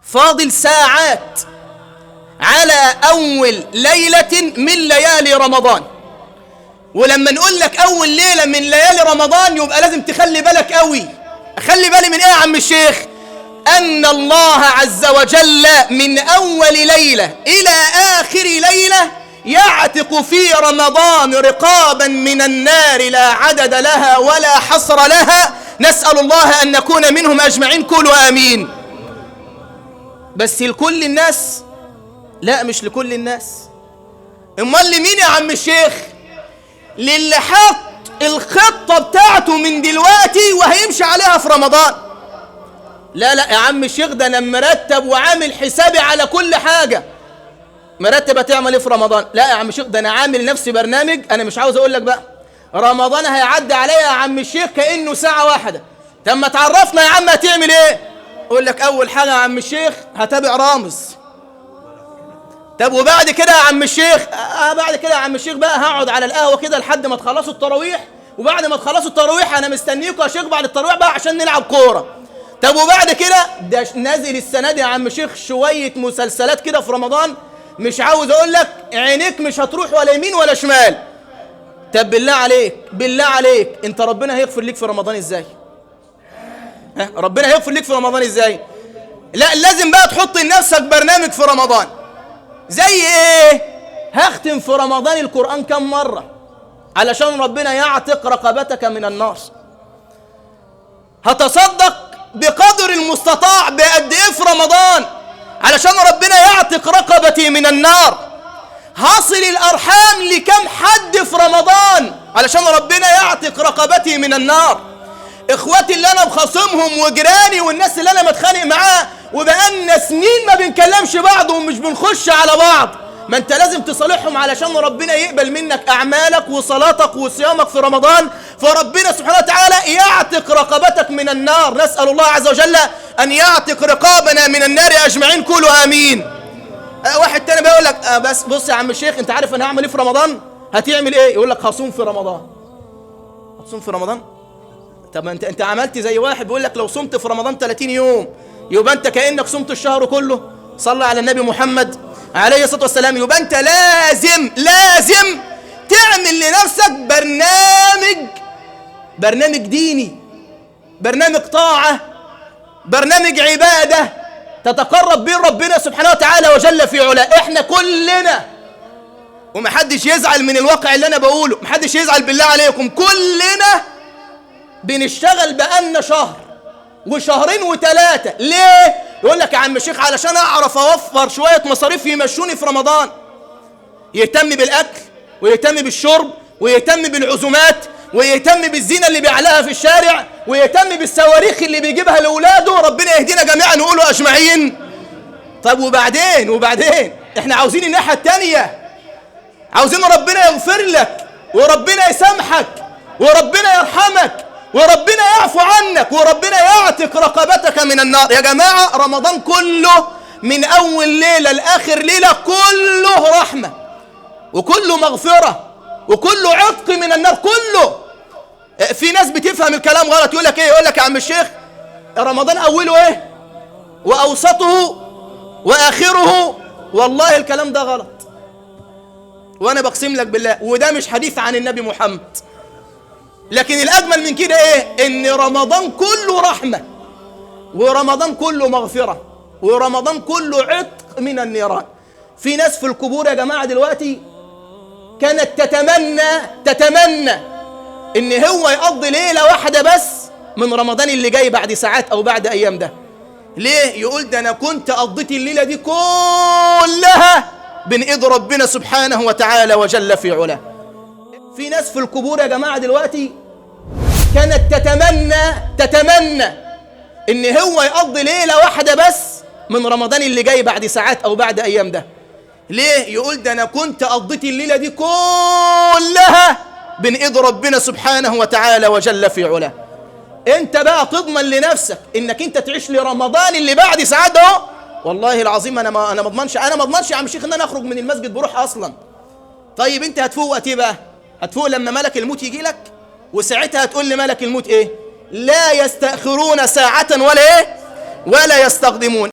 فاضل ساعات على أول ليلة من ليالي رمضان ولما نقول لك أول ليلة من ليالي رمضان يبقى لازم تخلي بالك قوي أخلي بالي من إيه يا عم الشيخ أن الله عز وجل من أول ليلة إلى آخر ليلة يعتق في رمضان رقابا من النار لا عدد لها ولا حصر لها نسأل الله أن نكون منهم أجمعين كلوا آمين بس لكل الناس لا مش لكل الناس امال لمين يا عم الشيخ للي حط الخطة بتاعته من دلوقتي وهيمشي عليها في رمضان لا لا يا عم الشيخ ده انا مرتب وعامل حسابي على كل حاجة مرتب هتعمل ايه في رمضان لا يا عم الشيخ ده انا عامل نفسي برنامج انا مش عاوز اقول لك بقى رمضان هيعدي عليا يا عم الشيخ كانه ساعة واحدة طب ما تعرفنا يا عم هتعمل ايه اقول لك اول حاجة يا عم الشيخ هتابع رامز طب وبعد كده يا عم الشيخ آه بعد كده يا عم الشيخ بقى هقعد على القهوه كده لحد ما تخلصوا التراويح وبعد ما تخلصوا التراويح انا مستنيكم يا شيخ بعد التراويح بقى عشان نلعب كوره طب وبعد كده ده نازل السنه دي يا عم الشيخ شويه مسلسلات كده في رمضان مش عاوز اقول لك عينيك مش هتروح ولا يمين ولا شمال طب بالله عليك بالله عليك انت ربنا هيغفر ليك في رمضان ازاي ها ربنا هيغفر ليك في رمضان ازاي لا لازم بقى تحط لنفسك برنامج في رمضان زي ايه هختم في رمضان القرآن كم مرة علشان ربنا يعتق رقبتك من النار هتصدق بقدر المستطاع بقد ايه في رمضان علشان ربنا يعتق رقبتي من النار هصل الارحام لكم حد في رمضان علشان ربنا يعتق رقبتي من النار اخواتي اللي انا مخاصمهم وجيراني والناس اللي انا متخانق معاها وبقالنا سنين ما بنكلمش بعض ومش بنخش على بعض ما انت لازم تصالحهم علشان ربنا يقبل منك اعمالك وصلاتك وصيامك في رمضان فربنا سبحانه وتعالى يعتق رقبتك من النار نسال الله عز وجل ان يعتق رقابنا من النار اجمعين كلوا امين أه واحد تاني بيقول لك أه بس بص يا عم الشيخ انت عارف انا هعمل ايه في رمضان هتعمل ايه يقول لك هصوم في رمضان هتصوم في رمضان طب انت انت عملت زي واحد بيقول لك لو صمت في رمضان 30 يوم يبقى انت كانك صمت الشهر كله صلى على النبي محمد عليه الصلاه والسلام يبقى انت لازم لازم تعمل لنفسك برنامج برنامج ديني برنامج طاعه برنامج عباده تتقرب به ربنا سبحانه وتعالى وجل في علاه احنا كلنا ومحدش يزعل من الواقع اللي انا بقوله محدش يزعل بالله عليكم كلنا بنشتغل بقالنا شهر وشهرين وثلاثة ليه؟ يقول لك يا عم الشيخ علشان أعرف أوفر شوية مصاريف يمشوني في رمضان يهتم بالأكل ويهتم بالشرب ويهتم بالعزومات ويهتم بالزينة اللي بيعلاها في الشارع ويهتم بالصواريخ اللي بيجيبها لأولاده ربنا يهدينا جميعا نقوله أجمعين طب وبعدين وبعدين احنا عاوزين الناحية التانية عاوزين ربنا يغفر لك وربنا يسامحك وربنا يرحمك وربنا يعفو عنك وربنا يعتق رقبتك من النار يا جماعة رمضان كله من أول ليلة لآخر ليلة كله رحمة وكله مغفرة وكله عتق من النار كله في ناس بتفهم الكلام غلط يقول لك ايه يقول لك يا عم الشيخ رمضان أوله ايه وأوسطه وآخره والله الكلام ده غلط وأنا بقسم لك بالله وده مش حديث عن النبي محمد لكن الأجمل من كده إيه؟ إن رمضان كله رحمة ورمضان كله مغفرة ورمضان كله عتق من النيران في ناس في القبور يا جماعة دلوقتي كانت تتمنى تتمنى إن هو يقضي ليلة واحدة بس من رمضان اللي جاي بعد ساعات أو بعد أيام ده ليه؟ يقول ده أنا كنت قضيت الليلة دي كلها بين إيد ربنا سبحانه وتعالى وجل في علاه في ناس في القبور يا جماعة دلوقتي كانت تتمنى تتمنى ان هو يقضي ليلة واحدة بس من رمضان اللي جاي بعد ساعات او بعد ايام ده ليه يقول ده انا كنت قضيت الليلة دي كلها بين ايد ربنا سبحانه وتعالى وجل في علاه انت بقى تضمن لنفسك انك انت تعيش لرمضان اللي بعد ساعات ده والله العظيم انا ما انا ما اضمنش انا ما اضمنش يا عم شيخ ان انا اخرج من المسجد بروح اصلا طيب انت هتفوق وقت ايه بقى هتفوق لما ملك الموت يجي لك وساعتها هتقول لملك الموت ايه لا يستأخرون ساعة ولا ايه ولا يستقدمون